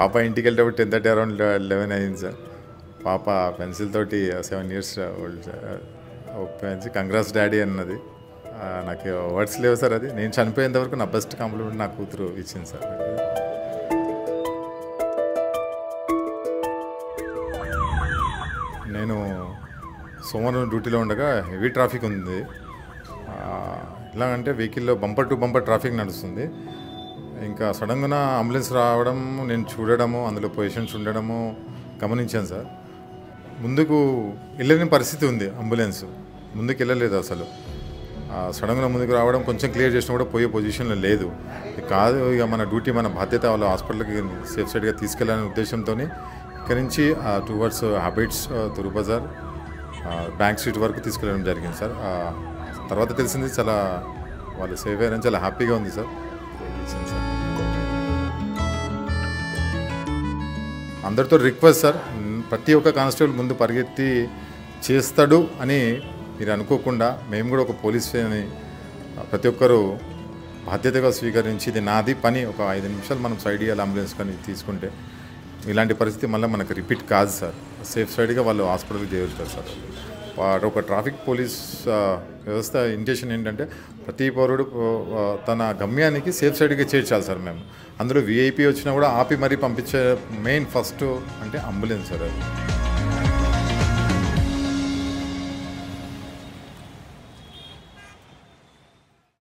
పాప ఇంటికి వెళ్ళేటప్పుడు టెన్ థర్టీ అరౌండ్ లెవెన్ అయింది సార్ పాప పెన్సిల్ తోటి సెవెన్ ఇయర్స్ ఓల్డ్ పెంచి కంగ్రాస్ డాడీ అన్నది ఆ, నాకు వర్డ్స్ లేవు సార్ అది నేను చనిపోయేంత వరకు నా బెస్ట్ కాంప్లిమెంట్ నా కూతురు ఇచ్చింది సార్ నేను సోమవారం డ్యూటీలో ఉండగా హెవీ ట్రాఫిక్ ఉంది ఆ, ఎలాగంటే వెహికల్లో బంపర్ టు బంపర్ ట్రాఫిక్ నడుస్తుంది ఇంకా సడన్గా అంబులెన్స్ రావడం నేను చూడడము అందులో పొజిషన్స్ ఉండడము గమనించాను సార్ ముందుకు వెళ్ళలేని పరిస్థితి ఉంది అంబులెన్స్ ముందుకు వెళ్ళలేదు అసలు ఆ, సడన్గా ముందుకు రావడం కొంచెం క్లియర్ చేసినా కూడా పోయే పొజిషన్లో లేదు ఇది కాదు ఇక మన డ్యూటీ మన బాధ్యత వాళ్ళ హాస్పిటల్కి సేఫ్ సైడ్గా తీసుకెళ్ళాలనే ఉద్దేశంతో ఇక్కడి నుంచి towards Abids Troop Bazaar Bank Street వరకు తీసుకెళ్ళడం జరిగింది సార్ ఆ, తర్వాత తెలిసింది చాలా వాళ్ళు సేఫ్ అయ్యారని చాలా హ్యాపీగా ఉంది సార్ ఇచ్చింది సార్ అందరితో రిక్వెస్ట్ సార్ మ్, ప్రతి ఒక్క కానిస్టేబుల్ ముందు పరిగెత్తి చేస్తాడు అని మీరు అనుకోకుండా మేము కూడా ఒక పోలీస్ అని ఆ, ప్రతి ఒక్కరూ బాధ్యతగా స్వీకరించి ఇది నాది పని ఒక ఐదు నిమిషాలు మనం సైడ్ ఇవ్వాలి అంబులెన్స్ కానీ తీసుకుంటే ఇలాంటి పరిస్థితి మళ్ళీ మనకు రిపీట్ కాదు సార్ సేఫ్ సైడ్గా వాళ్ళు హాస్పిటల్కి చేరుస్తారు సార్ వాడు ఒక ట్రాఫిక్ పోలీస్ ఆ, వ్యవస్థ ఇంటెన్షన్ ఏంటంటే ప్రతి పౌరుడు ఆ, తన గమ్యానికి సేఫ్ సైడ్గా చేర్చాలి సార్ మేము అందులో విఐపి వచ్చినా కూడా ఆపి మరీ పంపించే మెయిన్ ఫస్ట్ అంటే అంబులెన్స్ సార్ అది